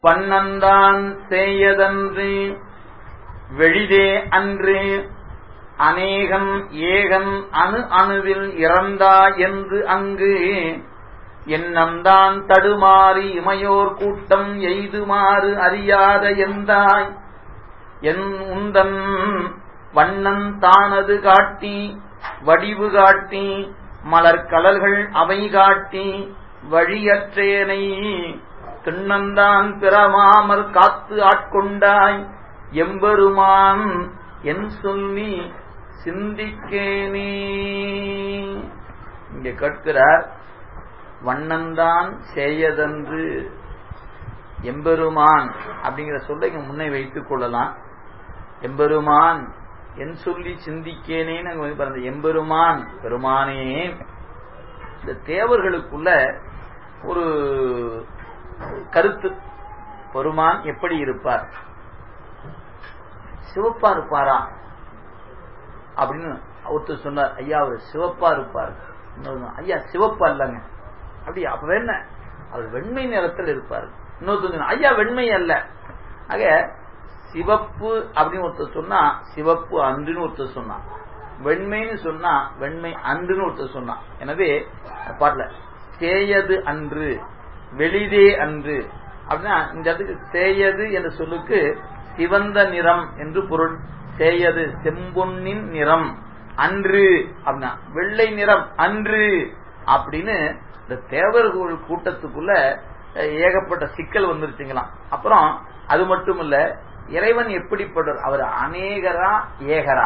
வண்ணந்தான் செய்யதன்று வெளிதே அன்று அநேகன் ஏகன் அணு அணுவில் இறந்தா என்று அங்கு எண்ணம்தான் தடுமாறி இமையோர் கூட்டம் எய்துமாறு அறியாத எந்தாய் என் உந்தன் வண்ணன் தானது காட்டி வடிவு காட்டி மலர்கடல்கள் அவை காட்டி வழியற்றேனை திண்ணந்தான் பிறமாமற் காத்து ஆட்கொண்டாய் எம்பெருமான் என் சொல்லி சிந்திக்கேனே இங்க கேட்கிறார் வண்ணந்தான் செய்யதன்று எம்பெருமான் அப்படிங்கிற சொல்ல இங்க முன்னை வைத்துக் கொள்ளலாம் எம்பெருமான் என் சொல்லி சிந்திக்கேனேன்னு பிறந்த எம்பெருமான் பெருமானே இந்த தேவர்களுக்குள்ள ஒரு கருத்து பெருமான் எப்படி இருப்பார் சிவப்பா இருப்பாரா அப்படின்னு ஒருத்தர் சொன்னார் ஐயா அவர் சிவப்பா இருப்பார் ஐயா சிவப்பா இல்லங்க அப்படி அப்ப என்ன அவர் வெண்மை நிறத்தில் இருப்பார் இன்னொருத்தர் ஐயா வெண்மை அல்ல ஆக சிவப்பு அப்படின்னு ஒருத்தர் சொன்னா சிவப்பு அன்றுன்னு ஒருத்தர் சொன்னான் வெண்மைன்னு சொன்னா வெண்மை அன்றுன்னு ஒருத்தர் சொன்னான் எனவே பாடல தேயது அன்று வெளிதே அன்று அப்படின்னா இந்த இடத்துக்கு தேயது என்ற சொல்லுக்கு சிவந்த நிறம் என்று பொருள் தேயது செம்பொன்னின் நிறம் அன்று அப்படின்னா வெள்ளை நிறம் அன்று அப்படின்னு இந்த தேவர்கள் கூட்டத்துக்குள்ள ஏகப்பட்ட சிக்கல் வந்துருச்சுங்களாம் அப்புறம் அது மட்டும் இல்ல இறைவன் எப்படிப்பட்டவர் அவர் அநேகரா ஏகரா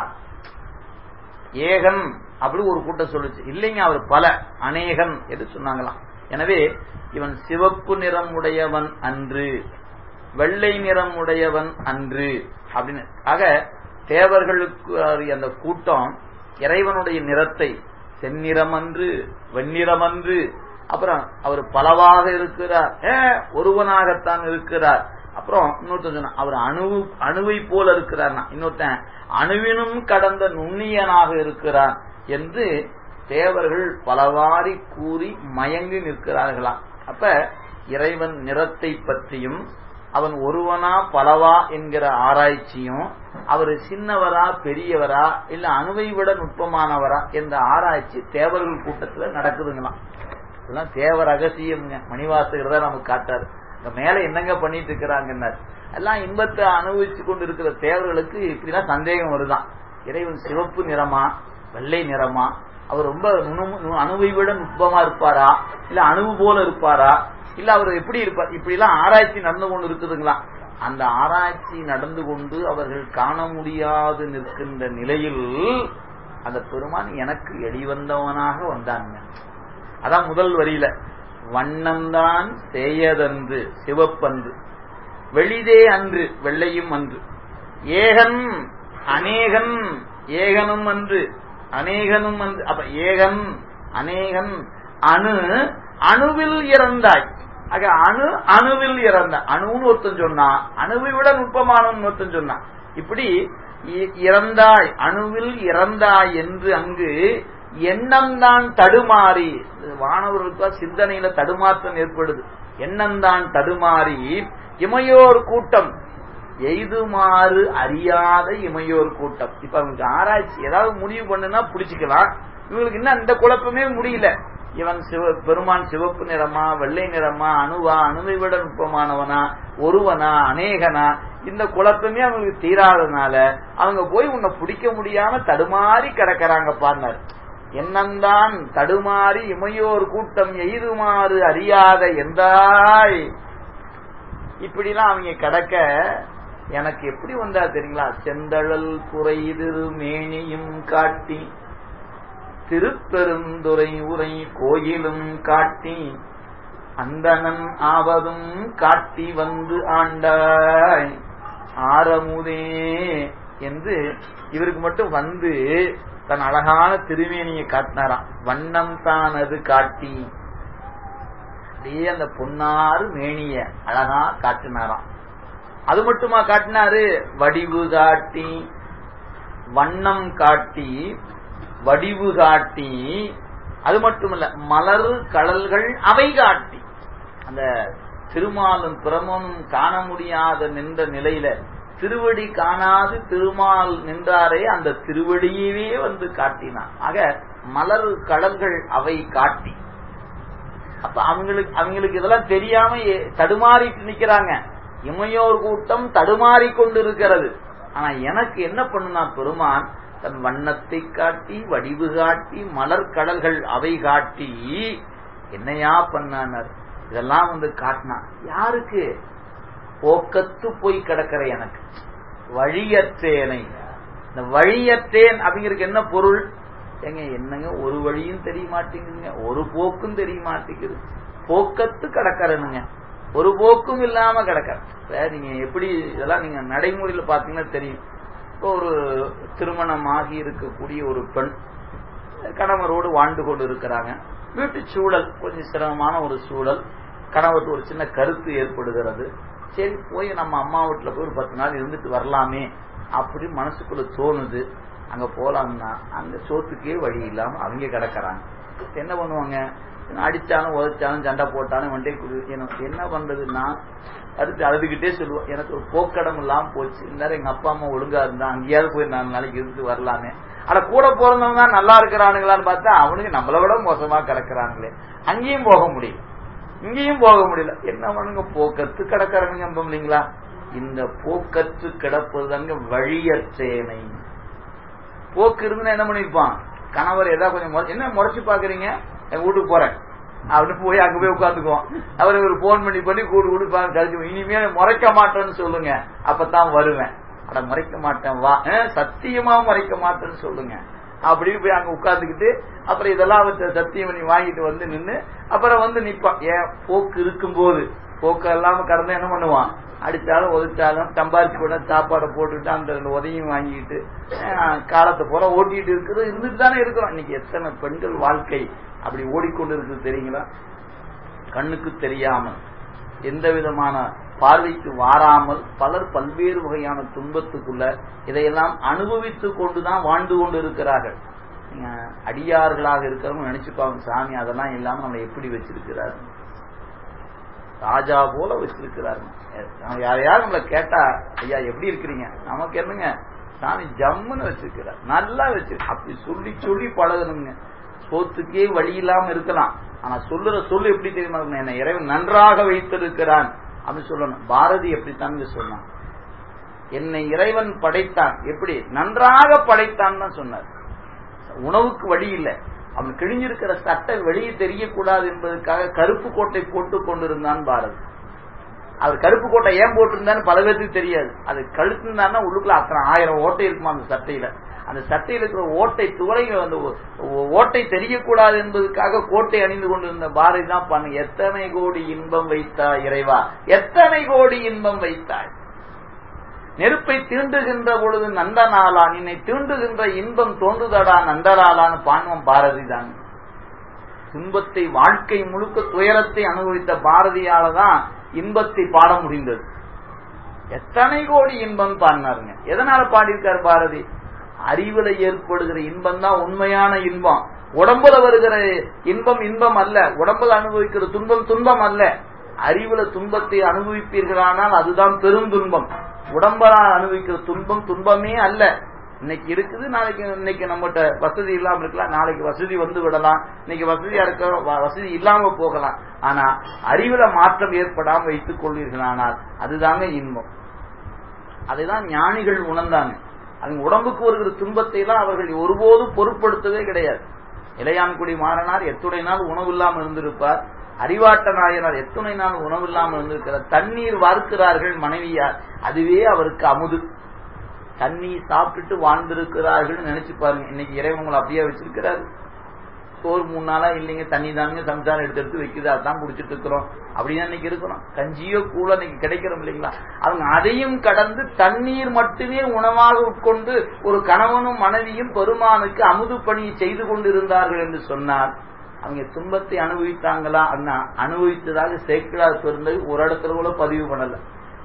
ஏகன் அப்படி ஒரு கூட்டம் சொல்லுச்சு இல்லைங்க அவர் பல அநேகன் என்று சொன்னாங்களாம் எனவே இவன் சிவப்பு நிறம் உடையவன் அன்று வெள்ளை நிறம் உடையவன் அன்று அப்படின்னு ஆக தேவர்களுக்கு அந்த கூட்டம் இறைவனுடைய நிறத்தை செந்நிறம் அன்று வெண்ணிறம் அன்று அப்புறம் அவர் பலவாக இருக்கிறார் ஒருவனாகத்தான் இருக்கிறார் அப்புறம் இன்னொருத்தன் சொன்ன அவர் அணுவு அணுவை போல இருக்கிறார் இன்னொருத்தன் அணுவினும் கடந்த நுண்ணியனாக இருக்கிறார் என்று தேவர்கள் பலவாரி கூறி மயங்கி நிற்கிறார்களாம் அப்ப இறைவன் நிறத்தை பற்றியும் அவன் ஒருவனா பலவா என்கிற ஆராய்ச்சியும் அவர் சின்னவரா பெரியவரா இல்ல அணுவை விட நுட்பமானவரா என்ற ஆராய்ச்சி தேவர்கள் கூட்டத்துல நடக்குதுங்களாம் இதெல்லாம் தேவ ரகசியம்ங்க மணிவாசகர் தான் நமக்கு காட்டாரு மேல என்னங்க பண்ணிட்டு இருக்கிறாங்கன்னார் எல்லாம் இன்பத்தை அனுபவிச்சு கொண்டு இருக்கிற தேவர்களுக்கு இப்படிலாம் சந்தேகம் வருதான் இறைவன் சிவப்பு நிறமா வெள்ளை நிறமா அவர் ரொம்ப அணுவை விட நுட்பமா இருப்பாரா இல்ல அணுவு போல இருப்பாரா இல்ல அவர் எப்படி இருப்பார் இப்படி எல்லாம் ஆராய்ச்சி நடந்து கொண்டு இருக்குதுங்களா அந்த ஆராய்ச்சி நடந்து கொண்டு அவர்கள் காண முடியாது நிற்கின்ற நிலையில் அந்த பெருமான் எனக்கு எளிவந்தவனாக வந்தாங்க அதான் முதல் வரியில வண்ணம்தான் செய்யதன்று சிவப்பன்று வெளிதே அன்று வெள்ளையும் அன்று ஏகன் அநேகன் ஏகனும் அன்று அநேகனும் அன்று அப்ப ஏகன் அநேகன் அணு அணுவில் இறந்தாய் ஆக அணு அணுவில் இறந்த அணுன்னு ஒருத்தன் சொன்னா அணுவை விட நுட்பமானவன் ஒருத்தன் சொன்னான் இப்படி இறந்தாய் அணுவில் இறந்தாய் என்று அங்கு எண்ணம்தான் தடுமாறி வானவர்களுக்கு சிந்தனையில தடுமாற்றம் ஏற்படுது எண்ணம்தான் தடுமாறி இமையோர் கூட்டம் எய்துமாறு அறியாத இமையோர் கூட்டம் இப்ப அவங்களுக்கு ஆராய்ச்சி ஏதாவது முடிவு பண்ணுனா பிடிச்சிக்கலாம் இவங்களுக்கு இன்னும் இந்த குழப்பமே முடியல இவன் சிவ பெருமான் சிவப்பு நிறமா வெள்ளை நிறமா அணுவா அணுவை விட நுட்பமானவனா ஒருவனா அநேகனா இந்த குழப்பமே அவங்களுக்கு தீராதனால அவங்க போய் உன்னை பிடிக்க முடியாம தடுமாறி கிடக்கிறாங்க பாருனர் என்னந்தான் தடுமாறி இமையோர் கூட்டம் எய்துமாறு அறியாத எந்தாய் இப்படிலாம் அவங்க கிடக்க எனக்கு எப்படி வந்தா தெரியுங்களா செந்தழல் குறைதிரு மேனியும் காட்டி திருப்பெருந்துறை உரை கோயிலும் காட்டி அந்தணன் ஆவதும் காட்டி வந்து ஆண்டாய் ஆரமுதே என்று இவருக்கு மட்டும் வந்து தன் அழகான திருமேனியை காட்டினாராம் வண்ணம் தான் அது காட்டி அப்படியே அந்த பொன்னாறு மேனிய அழகா காட்டினாராம் அது மட்டுமா காட்டினாரு வடிவு காட்டி வண்ணம் காட்டி வடிவு காட்டி அது மட்டுமல்ல மலர் கடல்கள் அவை காட்டி அந்த திருமாலும் பிரமனும் காண முடியாத நின்ற நிலையில திருவடி காணாது திருமால் நின்றாரே அந்த திருவடியவே வந்து காட்டினான் ஆக மலர் கடல்கள் அவை காட்டி அப்ப அவங்களுக்கு அவங்களுக்கு இதெல்லாம் தெரியாம தடுமாறிட்டு நிக்கிறாங்க இமையோர் கூட்டம் தடுமாறி கொண்டு இருக்கிறது ஆனா எனக்கு என்ன பண்ணுனா பெருமான் தன் வண்ணத்தை காட்டி வடிவு காட்டி மலர் கடல்கள் அவை காட்டி என்னையா பண்ணானர் இதெல்லாம் வந்து காட்டினா யாருக்கு போக்கத்து போய் கிடக்கிற எனக்கு வழியற்றேனை இந்த வழியற்றேன் அப்படிங்கிறதுக்கு என்ன பொருள் ஏங்க என்னங்க ஒரு வழியும் தெரிய மாட்டேங்குதுங்க ஒரு போக்கும் தெரிய மாட்டேங்குது போக்கத்து கிடக்கிறனுங்க ஒரு போக்கும் இல்லாம கிடக்கிற நீங்க எப்படி இதெல்லாம் நீங்க நடைமுறையில பாத்தீங்கன்னா தெரியும் இப்போ ஒரு திருமணம் ஆகி இருக்கக்கூடிய ஒரு பெண் கணவரோடு வாழ்ந்து கொண்டு இருக்கிறாங்க வீட்டு சூழல் கொஞ்சம் சிரமமான ஒரு சூழல் கணவருக்கு ஒரு சின்ன கருத்து ஏற்படுகிறது சரி போய் நம்ம அம்மா வீட்டுல போய் ஒரு பத்து நாள் இருந்துட்டு வரலாமே அப்படி மனசுக்குள்ள தோணுது அங்க போலாம்னா அங்க சோத்துக்கே வழி இல்லாம அவங்க கிடக்குறாங்க என்ன பண்ணுவாங்க அடிச்சாலும் உதைச்சாலும் சண்டை போட்டாலும் வண்டே குடி என்ன பண்றதுன்னா அடுத்து அழுதுகிட்டே சொல்லுவோம் எனக்கு ஒரு போக்கடம் இல்லாம போச்சு இருந்தாலும் எங்க அப்பா அம்மா ஒழுங்கா இருந்தா அங்கேயாவது போய் நாலு நாளைக்கு இருந்துட்டு வரலாமே ஆனா கூட பிறந்தவங்க தான் நல்லா இருக்கிறானுங்களான்னு பார்த்தா அவனுக்கு நம்மளை விட மோசமா கிடக்குறாங்களே அங்கேயும் போக முடியல இங்கேயும் போக முடியல என்ன பண்ணுங்க போக்கத்து கிடக்கிறானுங்க இல்லைங்களா இந்த போக்கத்து கிடப்பது தாங்க வழியற்றேனை போக்கு இருந்து என்ன பண்ணிருப்பான் கணவர் ஏதாவது கொஞ்சம் என்ன முறைச்சு பாக்குறீங்க எங்க வீட்டுக்கு போறேன் அப்படின்னு போய் அங்க போய் உட்காந்துக்குவோம் அவர் ஒரு போன் பண்ணி பண்ணி கூடு கொடுப்பாங்க கழிச்சு இனிமே முறைக்க மாட்டேன்னு சொல்லுங்க அப்பதான் வருவேன் அட முறைக்க மாட்டேன் வா சத்தியமா முறைக்க மாட்டேன்னு சொல்லுங்க அப்படின்னு போய் அங்க உட்காந்துக்கிட்டு அப்புறம் இதெல்லாம் சத்தியம் பண்ணி வாங்கிட்டு வந்து நின்று அப்புறம் வந்து நிப்பான் ஏன் போக்கு இருக்கும்போது போக்கு இல்லாம கடந்து என்ன பண்ணுவான் அடிச்சாலும் உதைச்சாலும் சம்பாரிச்சு கூட சாப்பாடை போட்டுட்டு அந்த ரெண்டு உதவியும் வாங்கிட்டு காலத்தை போற ஓட்டிட்டு இருக்குது இருந்துட்டு தானே இருக்கிறோம் இன்னைக்கு எத்தனை பெண்கள் வாழ்க்கை அப்படி ஓடிக்கொண்டு இருக்குது தெரியுங்களா கண்ணுக்கு தெரியாமல் எந்த விதமான பார்வைக்கு வாராமல் பலர் பல்வேறு வகையான துன்பத்துக்குள்ள இதையெல்லாம் அனுபவித்து கொண்டுதான் வாழ்ந்து கொண்டு இருக்கிறார்கள் நீங்க அடியார்களாக இருக்கிறவங்க நினைச்சுப்பாங்க சாமி அதெல்லாம் இல்லாம நம்மளை எப்படி வச்சிருக்கிறாரு ராஜா போல வச்சிருக்கிறாரு யாரையாவது நம்மளை கேட்டா ஐயா எப்படி இருக்கிறீங்க நமக்கு என்னங்க சாமி ஜம்முன்னு வச்சிருக்கிறார் நல்லா வச்சிருக்கு அப்படி சொல்லி சொல்லி பழகணுங்க சோத்துக்கே வழி இல்லாம இருக்கலாம் ஆனா சொல்லுற சொல்லு எப்படி தெரியுமா என்ன இறைவன் நன்றாக வைத்திருக்கிறான் அப்படின்னு சொல்லணும் பாரதி எப்படித்தான் சொன்னான் என்னை இறைவன் படைத்தான் எப்படி நன்றாக படைத்தான் தான் சொன்னார் உணவுக்கு வழி இல்லை அவன் கிழிஞ்சிருக்கிற சட்டை வெளியே தெரியக்கூடாது என்பதற்காக கருப்பு கோட்டை போட்டு கொண்டிருந்தான் பாரதி அவர் கருப்பு கோட்டை ஏன் போட்டிருந்தான்னு பல பேருக்கு தெரியாது அது கழுத்துந்தான்னா உள்ளுக்குள்ள அத்தனை ஆயிரம் ஓட்டை இருக்குமா அந்த சட்டையில அந்த சட்டையில் இருக்கிற ஓட்டை துறைகள் அந்த ஓட்டை தெரியக்கூடாது என்பதற்காக கோட்டை அணிந்து கொண்டிருந்த பாரதி தான் பண்ண எத்தனை கோடி இன்பம் வைத்தாய் இறைவா எத்தனை கோடி இன்பம் வைத்தாய் நெருப்பை தீண்டுகின்ற பொழுது நந்தனாலான் என்னை தீண்டுகின்ற இன்பம் தோன்றுதடா நந்தலாலான்னு பாண்வம் பாரதி தான் துன்பத்தை வாழ்க்கை முழுக்க துயரத்தை அனுபவித்த பாரதியால தான் இன்பத்தை பாட முடிந்தது எத்தனை கோடி இன்பம் பாடினாருங்க எதனால பாடியிருக்காரு பாரதி அறிவுல ஏற்படுகிற இன்பம் தான் உண்மையான இன்பம் உடம்புல வருகிற இன்பம் இன்பம் அல்ல உடம்புல அனுபவிக்கிற துன்பம் துன்பம் அல்ல அறிவுல துன்பத்தை அனுபவிப்பீர்களானால் அதுதான் பெரும் துன்பம் உடம்பலால் அனுபவிக்கிற துன்பம் துன்பமே அல்ல இன்னைக்கு இருக்குது நாளைக்கு இன்னைக்கு நம்மகிட்ட வசதி இல்லாம இருக்கலாம் நாளைக்கு வசதி வந்து விடலாம் இன்னைக்கு வசதியா இருக்க வசதி இல்லாம போகலாம் ஆனா அறிவுல மாற்றம் ஏற்படாம வைத்துக் கொள்வீர்களானால் அதுதாங்க இன்பம் அதைதான் ஞானிகள் உணர்ந்தாங்க அவங்க உடம்புக்கு வருகிற துன்பத்தை எல்லாம் அவர்கள் ஒருபோதும் பொருட்படுத்தவே கிடையாது இளையான்குடி மாறனார் எத்துணை நாள் உணவு இல்லாமல் இருந்திருப்பார் அறிவாட்ட நாயனார் எத்துணை நாள் உணவு இல்லாமல் இருந்திருக்கிறார் தண்ணீர் வார்க்கிறார்கள் மனைவியார் அதுவே அவருக்கு அமுது தண்ணீர் சாப்பிட்டுட்டு வாழ்ந்திருக்கிறார்கள் நினைச்சு பாருங்க இன்னைக்கு இறைவன் உங்களை அப்படியே வச்சிருக்கிறாரு சோறு மூணு நாளா இல்லைங்க தண்ணி தானுங்க சம்சாரம் எடுத்து எடுத்து வைக்குது அதான் குடிச்சிட்டு இருக்கிறோம் அப்படின்னு இன்னைக்கு இருக்கிறோம் கஞ்சியோ கூட இன்னைக்கு கிடைக்கிறோம் இல்லைங்களா அவங்க அதையும் கடந்து தண்ணீர் மட்டுமே உணவாக உட்கொண்டு ஒரு கணவனும் மனைவியும் பெருமானுக்கு அமுது பணியை செய்து கொண்டிருந்தார்கள் என்று சொன்னார் அவங்க துன்பத்தை அனுபவித்தாங்களா அண்ணா அனுபவித்ததாக சேக்கிழார் பெருந்தது ஒரு இடத்துல கூட பதிவு பண்ணல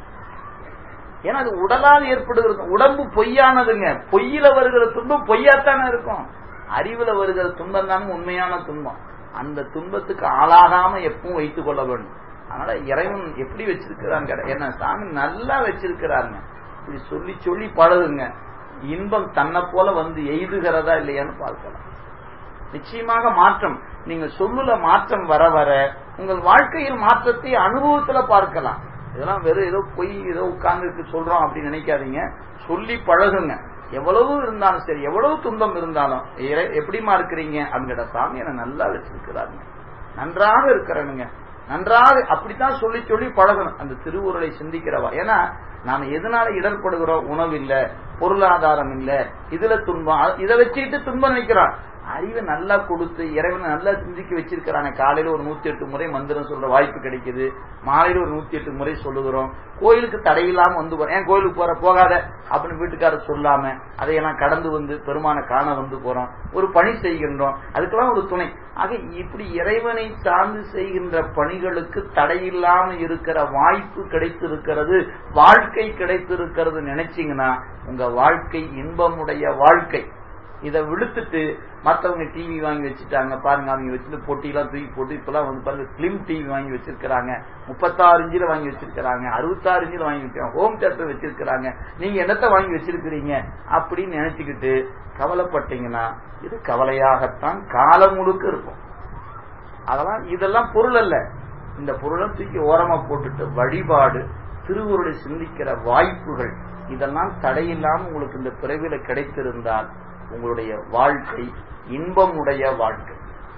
ஏன்னா அது உடலால் ஏற்படுகிறது உடம்பு பொய்யானதுங்க பொய்யில வருகிற துன்பம் பொய்யாத்தானே இருக்கும் அறிவுல வருகிற துன்பம் தானே உண்மையான துன்பம் அந்த துன்பத்துக்கு ஆளாகாம எப்பவும் வைத்துக் கொள்ள வேண்டும் அதனால இறைவன் எப்படி வச்சிருக்கிறாங்க என்ன சாமி நல்லா வச்சிருக்கிறாருங்க இப்படி சொல்லி சொல்லி பழகுங்க இன்பம் தன்னை போல வந்து எய்துகிறதா இல்லையான்னு பார்க்கலாம் நிச்சயமாக மாற்றம் நீங்க சொல்லுல மாற்றம் வர வர உங்கள் வாழ்க்கையில் மாற்றத்தை அனுபவத்துல பார்க்கலாம் இதெல்லாம் வெறும் ஏதோ பொய் ஏதோ உட்கார்ந்து சொல்றோம் அப்படின்னு நினைக்காதீங்க சொல்லி பழகுங்க எவ்வளவு இருந்தாலும் சரி எவ்வளவு துன்பம் இருந்தாலும் எப்படிமா இருக்கிறீங்க அப்படிங்கிற சாமி என்ன நல்லா வச்சிருக்கிறாருங்க நன்றாக இருக்கிறனுங்க நன்றாக அப்படித்தான் சொல்லி சொல்லி பழகணும் அந்த திருவுருளை சிந்திக்கிறவா ஏன்னா நாம எதனால இடர்படுகிறோம் உணவு இல்ல பொருளாதாரம் இல்ல இதுல துன்பம் இதை வச்சுக்கிட்டு துன்பம் நினைக்கிறான் அறிவை நல்லா கொடுத்து இறைவனை நல்லா சிந்திக்க வச்சிருக்கிறாங்க காலையில ஒரு நூத்தி எட்டு முறை மந்திரம் சொல்ற வாய்ப்பு கிடைக்குது மாலையில ஒரு நூத்தி எட்டு முறை சொல்லுகிறோம் கோயிலுக்கு தடையில்லாம வந்து போறோம் ஏன் கோயிலுக்கு போற போகாத அப்படின்னு வீட்டுக்காரர் சொல்லாம அதையெல்லாம் கடந்து வந்து பெருமான காண வந்து போறோம் ஒரு பணி செய்கின்றோம் அதுக்கெல்லாம் ஒரு துணை ஆக இப்படி இறைவனை சார்ந்து செய்கின்ற பணிகளுக்கு தடையில்லாம இருக்கிற வாய்ப்பு கிடைத்திருக்கிறது வாழ்க்கை கிடைத்திருக்கிறது நினைச்சீங்கன்னா உங்க வாழ்க்கை இன்பமுடைய வாழ்க்கை இதை விழுத்துட்டு மற்றவங்க டிவி வாங்கி வச்சுட்டாங்க பாருங்க அவங்க வச்சுட்டு பொட்டியெல்லாம் தூக்கி போட்டு இப்பெல்லாம் வந்து பாருங்க ஸ்லிம் டிவி வாங்கி வச்சிருக்கிறாங்க முப்பத்தாறு இன்ச்சில் வாங்கி வச்சிருக்கிறாங்க அறுபத்தாறு இன்ச்சில் வாங்கி வச்சிருக்காங்க ஹோம் தியேட்டர் வச்சிருக்கிறாங்க நீங்க என்னத்தை வாங்கி வச்சிருக்கிறீங்க அப்படின்னு நினைச்சுக்கிட்டு கவலைப்பட்டீங்கன்னா இது கவலையாகத்தான் காலம் முழுக்க இருக்கும் அதெல்லாம் இதெல்லாம் பொருள் அல்ல இந்த பொருளை தூக்கி ஓரமா போட்டுட்டு வழிபாடு திருவுருளை சிந்திக்கிற வாய்ப்புகள் இதெல்லாம் தடையில்லாம உங்களுக்கு இந்த பிறவில கிடைத்திருந்தால் உங்களுடைய வாழ்க்கை இன்பம் உடைய வாழ்க்கை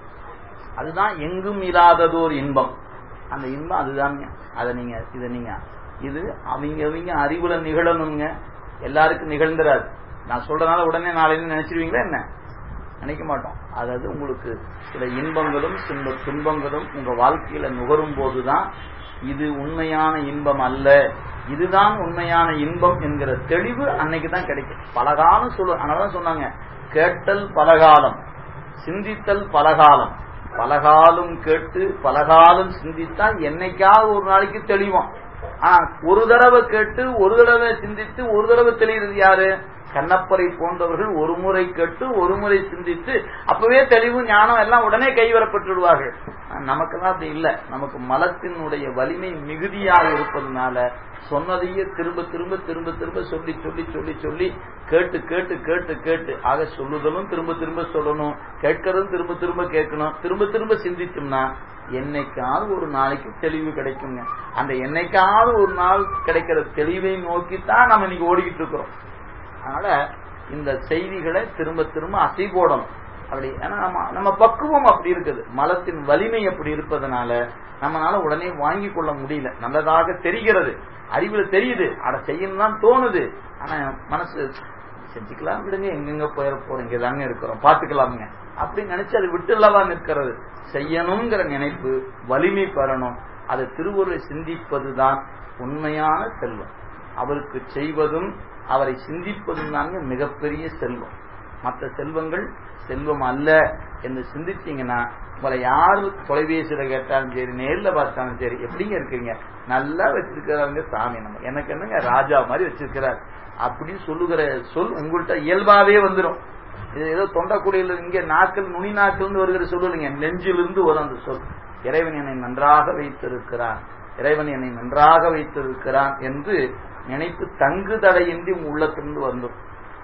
அதுதான் எங்கும் இல்லாததோர் இன்பம் அந்த இன்பம் அதுதாங்க அதை நீங்க இதை நீங்க இது அவங்க அவங்க அறிவுல நிகழணுங்க எல்லாருக்கும் நிகழ்ந்துராது நான் சொல்றதுனால உடனே நாளைன்னு நினைச்சிருவீங்களா என்ன நினைக்க மாட்டோம் அதாவது உங்களுக்கு சில இன்பங்களும் சில துன்பங்களும் உங்க வாழ்க்கையில நுகரும் போதுதான் இது உண்மையான இன்பம் அல்ல இதுதான் உண்மையான இன்பம் என்கிற தெளிவு அன்னைக்கு தான் கிடைக்கும் பலகாலம் சொல்லு அதனாலதான் சொன்னாங்க கேட்டல் பலகாலம் சிந்தித்தல் பலகாலம் பலகாலம் கேட்டு பலகாலம் சிந்தித்தா என்னைக்காவது ஒரு நாளைக்கு தெளிவான் ஆனா ஒரு தடவை கேட்டு ஒரு தடவை சிந்தித்து ஒரு தடவை தெளிகிறது யாரு கண்ணப்பரை போன்றவர்கள் ஒரு முறை கேட்டு ஒரு முறை சிந்தித்து அப்பவே தெளிவு ஞானம் எல்லாம் உடனே கைவரப்பட்டுடுவார்கள் நமக்கெல்லாம் அப்படி இல்லை நமக்கு மலத்தினுடைய வலிமை மிகுதியாக இருப்பதனால சொன்னதையே திரும்ப திரும்ப திரும்ப திரும்ப சொல்லி சொல்லி சொல்லி சொல்லி கேட்டு கேட்டு கேட்டு கேட்டு ஆக சொல்லுதலும் திரும்ப திரும்ப சொல்லணும் கேட்கறதும் திரும்ப திரும்ப கேட்கணும் திரும்ப திரும்ப சிந்திச்சோம்னா என்னைக்காவது ஒரு நாளைக்கு தெளிவு கிடைக்குங்க அந்த என்னைக்காவது ஒரு நாள் கிடைக்கிற தெளிவை நோக்கித்தான் நம்ம இன்னைக்கு ஓடிக்கிட்டு இருக்கிறோம் அதனால இந்த செய்திகளை திரும்ப திரும்ப அசை போடணும் அப்படி ஏன்னா நம்ம நம்ம பக்குவம் அப்படி இருக்குது மலத்தின் வலிமை அப்படி இருப்பதனால நம்மளால உடனே வாங்கி கொள்ள முடியல நல்லதாக தெரிகிறது அறிவுல தெரியுது அட செய்யணும் தான் தோணுது ஆனா மனசு செஞ்சுக்கலாம் விடுங்க எங்கெங்க போயிட போறோம் இங்க தாங்க இருக்கிறோம் பாத்துக்கலாமுங்க அப்படின்னு நினைச்சு அது விட்டுலவா நிற்கிறது செய்யணுங்கிற நினைப்பு வலிமை பெறணும் அதை திருவுருளை சிந்திப்பதுதான் உண்மையான செல்வம் அவருக்கு செய்வதும் அவரை சிந்திப்பதும் தாங்க மிகப்பெரிய செல்வம் மற்ற செல்வங்கள் செல்வம் அல்ல என்று சிந்திச்சீங்கன்னா உங்களை யாரு தொலைபேசியில கேட்டாலும் சரி நேர்ல பார்த்தாலும் சரி எப்படிங்க இருக்கீங்க நல்லா வச்சிருக்கிறாங்க சாமி நம்ம எனக்கு என்னங்க ராஜா மாதிரி வச்சிருக்கிறார் அப்படின்னு சொல்லுகிற சொல் உங்கள்கிட்ட இயல்பாவே வந்துடும் இது ஏதோ தொண்டக்குடியில் இங்க நாக்கள் நுனி நாக்கிலிருந்து வருகிற சொல்லலைங்க நெஞ்சிலிருந்து வரும் அந்த சொல் இறைவன் என்னை நன்றாக வைத்திருக்கிறான் இறைவன் என்னை நன்றாக வைத்திருக்கிறான் என்று நினைத்து தங்கு தடையின்றி உள்ளத்திலிருந்து வந்துடும்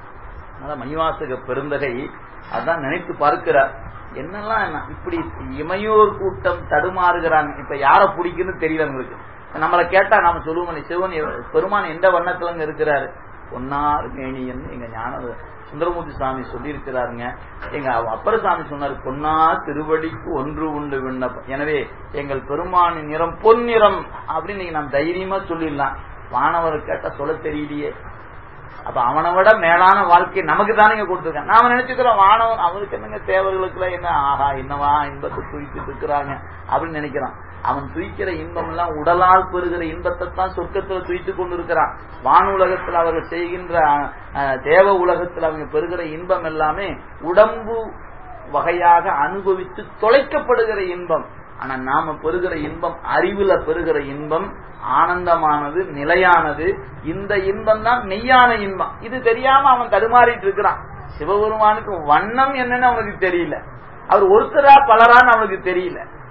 அதான் மணிவாசக பெருந்தகை அதான் நினைத்து பார்க்கிறார் என்னெல்லாம் என்ன இப்படி இமையோர் கூட்டம் தடுமாறுகிறாங்க இப்ப யார பிடிக்குன்னு தெரியல உங்களுக்கு நம்மளை கேட்டா நாம சொல்லுவோம் சிவன் பெருமான் எந்த வண்ணத்துல இருக்கிறாரு பொன்னார் மேனியன் எங்க ஞான சுந்தரமூர்த்தி சாமி சொல்லியிருக்கிறாருங்க எங்க அப்பர சாமி சொன்னார் பொன்னா திருவடிக்கு ஒன்று உண்டு விண்ணப்பம் எனவே எங்கள் பெருமானின் நிறம் பொன்னிறம் அப்படின்னு நீங்க நாம் தைரியமா சொல்லிடலாம் வானவர் கேட்டா சொல்ல தெரியலையே அப்ப அவனை விட மேலான வாழ்க்கை நமக்கு தானே கொடுத்துருக்கான் நாம நினைச்சுக்கிறோம் வானவன் அவனுக்கு என்னங்க தேவர்களுக்குள்ள என்ன ஆஹா என்னவா இன்பத்தை தூக்கிட்டு இருக்கிறாங்க அப்படின்னு நினைக்கிறான் அவன் துய்க்கிற இன்பம் எல்லாம் உடலால் பெறுகிற இன்பத்தை தான் சொர்க்கத்துல துய்த்து கொண்டு இருக்கிறான் வான் உலகத்தில் அவர்கள் செய்கின்ற தேவ உலகத்தில் அவங்க பெறுகிற இன்பம் எல்லாமே உடம்பு வகையாக அனுபவித்து தொலைக்கப்படுகிற இன்பம் ஆனா நாம பெறுகிற இன்பம் அறிவுல பெறுகிற இன்பம் ஆனந்தமானது நிலையானது இந்த இன்பம் தான் மெய்யான இன்பம் இது தெரியாம அவன் தடுமாறிட்டு இருக்கிறான் சிவபெருமானுக்கு வண்ணம் என்னன்னு அவனுக்கு தெரியல அவர் ஒருத்தரா பலரான்னு அவனுக்கு தெரியல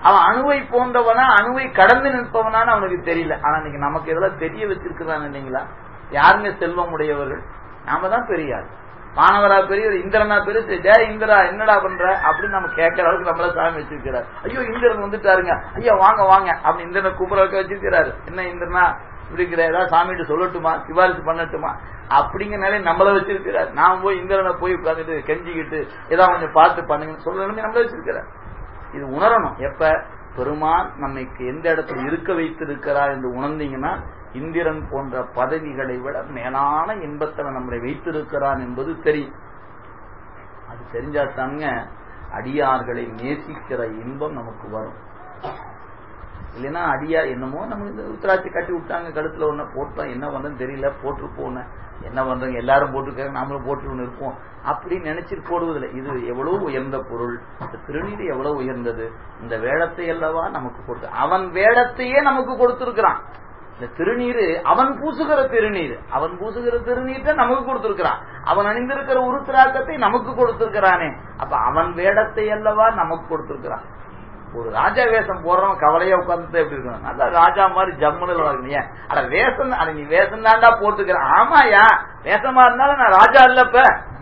அவன் அணுவை போன்றவனா அணுவை கடந்து நிற்பவனான்னு அவனுக்கு தெரியல ஆனா இன்னைக்கு நமக்கு இதெல்லாம் தெரிய வச்சிருக்கிறான் இல்லைங்களா யாருங்க செல்வம் உடையவர்கள் நாம தான் பெரியார் மாணவரா பெரியவர் இந்திரனா பெருசு ஜெய இந்திரா என்னடா பண்ற அப்படின்னு நம்ம கேட்கற அளவுக்கு நம்மள சாமி வச்சிருக்கிறார் ஐயோ இந்திரன் வந்துட்டாருங்க ஐயா வாங்க வாங்க அப்படின்னு இந்திரனை கூப்பிடறதுக்கு வச்சிருக்கிறாரு என்ன இந்திரனா இப்படிங்கிற ஏதாவது சாமிகிட்ட சொல்லட்டுமா சிபாரிசு பண்ணட்டுமா அப்படிங்கிற நிலையை நம்மள வச்சிருக்கிறார் நாம போய் இந்திரனை போய் உட்காந்துட்டு கெஞ்சிக்கிட்டு ஏதாவது கொஞ்சம் பார்த்து பண்ணுங்க சொல்லணுமே நம்மள வச்சிருக்கிறார் இது உணரணும் எப்ப பெருமான் நம்மைக்கு எந்த இடத்துல இருக்க வைத்திருக்கிறார் என்று உணர்ந்தீங்கன்னா இந்திரன் போன்ற பதவிகளை விட மேலான இன்பத்தில் நம்மளை வைத்திருக்கிறான் என்பது தெரியும் அது தெரிஞ்சாத்தாங்க அடியார்களை நேசிக்கிற இன்பம் நமக்கு வரும் இல்லைன்னா அடியா என்னமோ நம்ம இந்த உத்தராட்சி கட்டி விட்டாங்க கழுத்துல ஒண்ணு போட்டோம் என்ன பண்றதுன்னு தெரியல போட்டிருப்போம் என்ன பண்றோம் எல்லாரும் போட்டிருக்காங்க நாமளும் போட்டு ஒண்ணு இருப்போம் அப்படின்னு நினைச்சிட்டு போடுவதில்லை இது எவ்வளவு உயர்ந்த பொருள் இந்த திருநீர் எவ்வளவு உயர்ந்தது இந்த வேடத்தை அல்லவா நமக்கு கொடுத்து அவன் வேடத்தையே நமக்கு கொடுத்திருக்கிறான் இந்த திருநீரு அவன் பூசுகிற திருநீர் அவன் பூசுகிற திருநீர் நமக்கு கொடுத்திருக்கிறான் அவன் அணிந்திருக்கிற உருத்திராக்கத்தை நமக்கு கொடுத்திருக்கிறானே அப்ப அவன் வேடத்தை அல்லவா நமக்கு கொடுத்திருக்கிறான் ஒரு ராஜா வேஷம் போடுறவன் கவலையா உட்கார்ந்து எப்படி இருக்கணும் நல்லா ராஜா மாதிரி ஜம்முல இருக்கீங்க அட வேஷம் அட நீ வேஷம் தாண்டா போட்டுக்கிற ஆமாயா வேஷமா இருந்தாலும் நான் ராஜா இல்லப்ப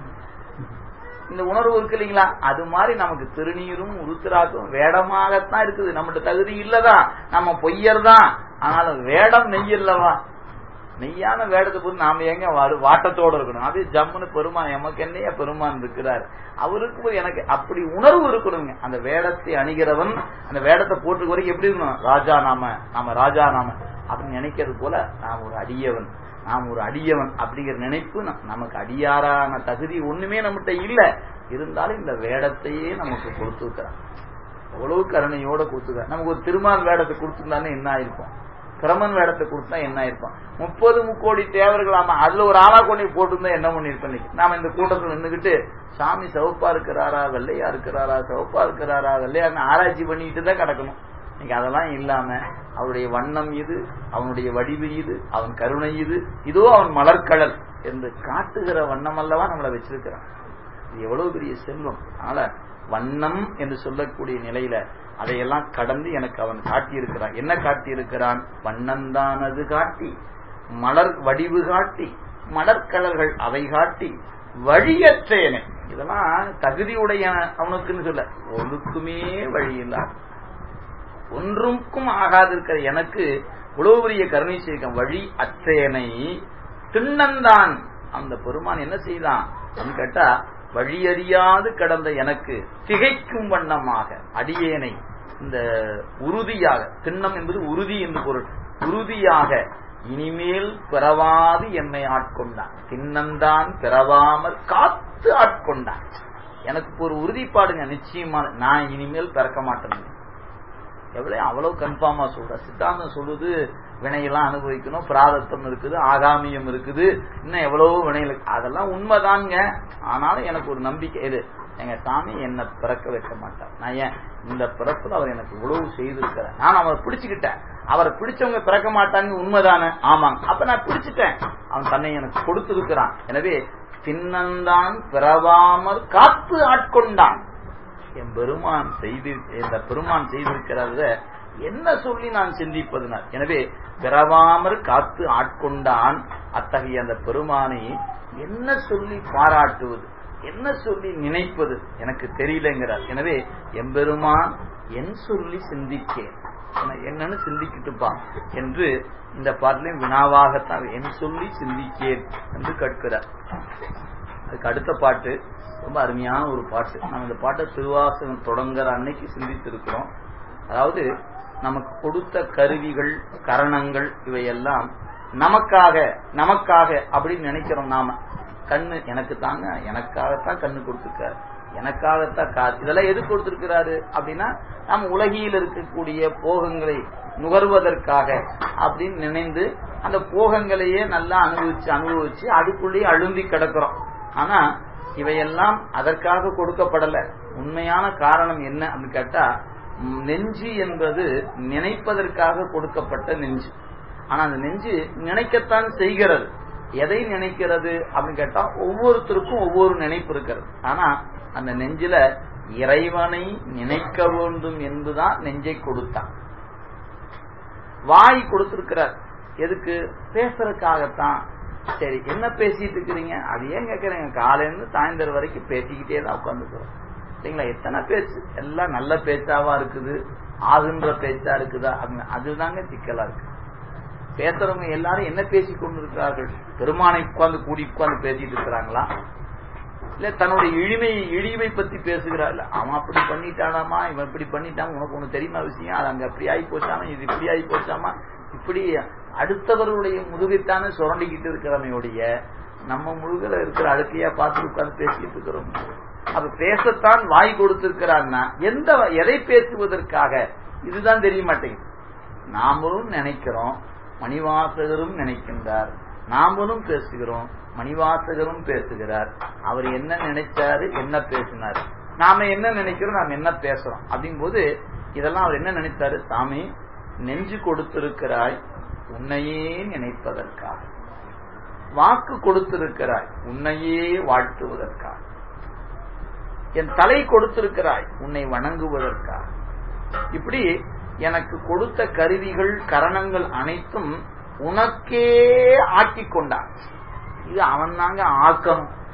இந்த உணர்வு இருக்கு இல்லைங்களா அது மாதிரி நமக்கு திருநீரும் உருத்திராக்கும் வேடமாகத்தான் இருக்குது நம்மகிட்ட தகுதி இல்லதான் நம்ம பொய்யர் தான் ஆனாலும் வேடம் நெய் இல்லவா நெய்யான வேடத்தை போது நாம எங்க வாட்டத்தோட இருக்கணும் அது ஜம்முன்னு பெருமான் எமக்கு என்னையா பெருமான் இருக்கிறார் அவருக்கு எனக்கு அப்படி உணர்வு இருக்கணுங்க அந்த வேடத்தை அணிகிறவன் அந்த வேடத்தை போட்டு வரைக்கும் எப்படி இருக்கணும் ராஜா நாம நாம ராஜா நாம அப்படின்னு நினைக்கிறது போல நாம் ஒரு அடியவன் நாம் ஒரு அடியவன் அப்படிங்கிற நினைப்பு நமக்கு அடியாரான தகுதி ஒண்ணுமே நம்மகிட்ட இல்ல இருந்தாலும் இந்த வேடத்தையே நமக்கு கொடுத்துருக்கிறான் எவ்வளவு கருணையோட கொடுத்துருக்கான் நமக்கு ஒரு திருமால் வேடத்தை கொடுத்துருந்தானே என்ன ஆயிருக்கும் பிரமன் வேடத்தை கொடுத்தா என்ன ஆயிருக்கும் முப்பது முக்கோடி தேவர்கள் ஆமா அதுல ஒரு ஆளா கொண்டு போட்டிருந்தா என்ன பண்ணிருப்போம் நாம இந்த கூட்டத்தில் நின்றுகிட்டு சாமி சிவப்பா இருக்கிறாரா வெள்ளையா இருக்கிறாரா சிவப்பா இருக்கிறாரா வெள்ளையா ஆராய்ச்சி பண்ணிட்டு தான் கிடக்கணும் இன்னைக்கு அதெல்லாம் இல்லாம அவருடைய வண்ணம் இது அவனுடைய வடிவு இது அவன் கருணை இது இதோ அவன் மலர்கடல் என்று காட்டுகிற வண்ணம் அல்லவா நம்மளை வச்சிருக்கிறான் இது எவ்வளவு பெரிய செல்வம் அதனால வண்ணம் என்று சொல்லக்கூடிய நிலையில அதையெல்லாம் கடந்து எனக்கு அவன் காட்டியிருக்கிறான் என்ன காட்டியிருக்கிறான் வண்ணந்தானது காட்டி மலர் வடிவு காட்டி மலர்கடல்கள் அவை காட்டி வழியற்றேனே இதெல்லாம் தகுதியுடைய அவனுக்குன்னு சொல்ல ஒழுக்குமே வழி இல்லாத ஒன்றுக்கும் ஆகாதிருக்கிற எனக்கு இவ்வளவு பெரிய கருணை செய்கம் வழி அற்றேனை திண்ணந்தான் அந்த பெருமான் என்ன செய்தான் அப்படின்னு கேட்டா வழியறியாது கடந்த எனக்கு திகைக்கும் வண்ணமாக அடியேனை இந்த உறுதியாக திண்ணம் என்பது உறுதி என்று பொருள் உறுதியாக இனிமேல் பிறவாது என்னை ஆட்கொண்டான் திண்ணந்தான் பிறவாமல் காத்து ஆட்கொண்டான் எனக்கு ஒரு உறுதிப்பாடுங்க நிச்சயமான நான் இனிமேல் பிறக்க மாட்டேன் எவ்வளவு அவ்வளவு கன்ஃபார்மா சொல்ற சித்தாந்தம் சொல்லுது வினையெல்லாம் அனுபவிக்கணும் பிராரத்தம் இருக்குது ஆகாமியம் இருக்குது இன்னும் எவ்வளவோ வினைகள் அதெல்லாம் உண்மைதாங்க ஆனாலும் எனக்கு ஒரு நம்பிக்கை இது எங்க சாமி என்னை பிறக்க வைக்க மாட்டார் நான் ஏன் இந்த பிறப்புல அவர் எனக்கு உழவு செய்திருக்கிறார் நான் அவரை பிடிச்சுக்கிட்டேன் அவரை பிடிச்சவங்க பிறக்க மாட்டாங்க உண்மைதானே ஆமாங்க அப்ப நான் பிடிச்சிட்டேன் அவன் தன்னை எனக்கு கொடுத்திருக்கிறான் எனவே தின்னந்தான் பிறவாமல் காத்து ஆட்கொண்டான் என் பெருமான் செய்து இந்த பெருமான் செய்திருக்கிறத என்ன சொல்லி நான் சிந்திப்பதுனால் எனவே பிறவாமற் காத்து ஆட்கொண்டான் அத்தகைய அந்த பெருமானை என்ன சொல்லி பாராட்டுவது என்ன சொல்லி நினைப்பது எனக்கு தெரியலங்கிறார் எனவே எம்பெருமான் என் சொல்லி சிந்திக்கேன் என்னன்னு சிந்திக்கிட்டுப்பா என்று இந்த பாட்டிலையும் வினாவாகத்தான் என் சொல்லி சிந்திக்கேன் என்று கேட்கிறார் அதுக்கு அடுத்த பாட்டு ரொம்ப அருமையான ஒரு பாட்டு நம்ம இந்த பாட்டை திருவாசகம் தொடங்குற அன்னைக்கு சிந்தித்திருக்கிறோம் அதாவது நமக்கு கொடுத்த கருவிகள் கரணங்கள் இவையெல்லாம் நமக்காக நமக்காக அப்படின்னு நினைக்கிறோம் நாம கண்ணு எனக்கு தாங்க எனக்காகத்தான் கண்ணு கொடுத்துருக்காரு எனக்காகத்தான் காசு இதெல்லாம் எது கொடுத்திருக்கிறாரு அப்படின்னா நம்ம உலகியில் இருக்கக்கூடிய போகங்களை நுகர்வதற்காக அப்படின்னு நினைந்து அந்த போகங்களையே நல்லா அனுபவிச்சு அனுபவிச்சு அதுக்குள்ளேயே அழுந்தி கிடக்கிறோம் ஆனா இவையெல்லாம் அதற்காக கொடுக்கப்படல உண்மையான காரணம் என்ன அப்படின்னு கேட்டா நெஞ்சு என்பது நினைப்பதற்காக கொடுக்கப்பட்ட நெஞ்சு ஆனா அந்த நெஞ்சு நினைக்கத்தான் செய்கிறது எதை நினைக்கிறது அப்படின்னு கேட்டா ஒவ்வொருத்தருக்கும் ஒவ்வொரு நினைப்பு இருக்கிறது ஆனா அந்த நெஞ்சில இறைவனை நினைக்க வேண்டும் என்றுதான் நெஞ்சை கொடுத்தான் வாய் கொடுத்திருக்கிறார் எதுக்கு பேசுறதுக்காகத்தான் சரி என்ன பேசிட்டு இருக்கிறீங்க அது ஏன் கேட்கறீங்க காலையிலிருந்து சாயந்தரம் வரைக்கும் பேசிக்கிட்டே தான் உட்காந்துக்கிறோம் சரிங்களா எத்தனை பேச்சு எல்லாம் நல்ல பேச்சாவா இருக்குது ஆகுன்ற பேச்சா இருக்குதா அதுதாங்க சிக்கலா இருக்கு பேசுறவங்க எல்லாரும் என்ன பேசி கொண்டிருக்கிறார்கள் பெருமானை உட்கார்ந்து கூடி உட்கார்ந்து பேசிட்டு இருக்கிறாங்களா இல்ல தன்னுடைய இழிமை இழிவை பத்தி பேசுகிறா இல்ல அவன் அப்படி பண்ணிட்டானாமா இவன் இப்படி பண்ணிட்டான் உனக்கு ஒண்ணு தெரியுமா விஷயம் அது அங்க அப்படி ஆகி போச்சாமா இது இப்படி ஆகி போச்சாமா இப்படி அடுத்தவர்களுடைய முதுகைத்தானே சுரண்டிக்கிட்டு இருக்கிறவனுடைய நம்ம முழுகல இருக்கிற அழுக்கையா பார்த்து உட்கார்ந்து பேசிட்டு இருக்கிறோம் அப்ப பேசத்தான் வாய் கொடுத்திருக்கிறான்னா எந்த எதை பேசுவதற்காக இதுதான் தெரிய மாட்டேங்குது நாமளும் நினைக்கிறோம் மணிவாசகரும் நினைக்கின்றார் நாமளும் பேசுகிறோம் மணிவாசகரும் பேசுகிறார் அவர் என்ன நினைச்சாரு என்ன பேசினார் நாம என்ன நினைக்கிறோம் நாம என்ன பேசுறோம் அப்படிங்கும் போது இதெல்லாம் அவர் என்ன நினைத்தாரு சாமி நெஞ்சு கொடுத்திருக்கிறாய் உன்னையே நினைப்பதற்காக வாக்கு கொடுத்திருக்கிறாய் உன்னையே வாழ்த்துவதற்காக என் தலை கொடுத்திருக்கிறாய் உன்னை வணங்குவதற்காக இப்படி எனக்கு கொடுத்த கருவிகள் கரணங்கள் அனைத்தும் உனக்கே ஆக்கி கொண்டான் இது அவன் தாங்க ஆக்கணும்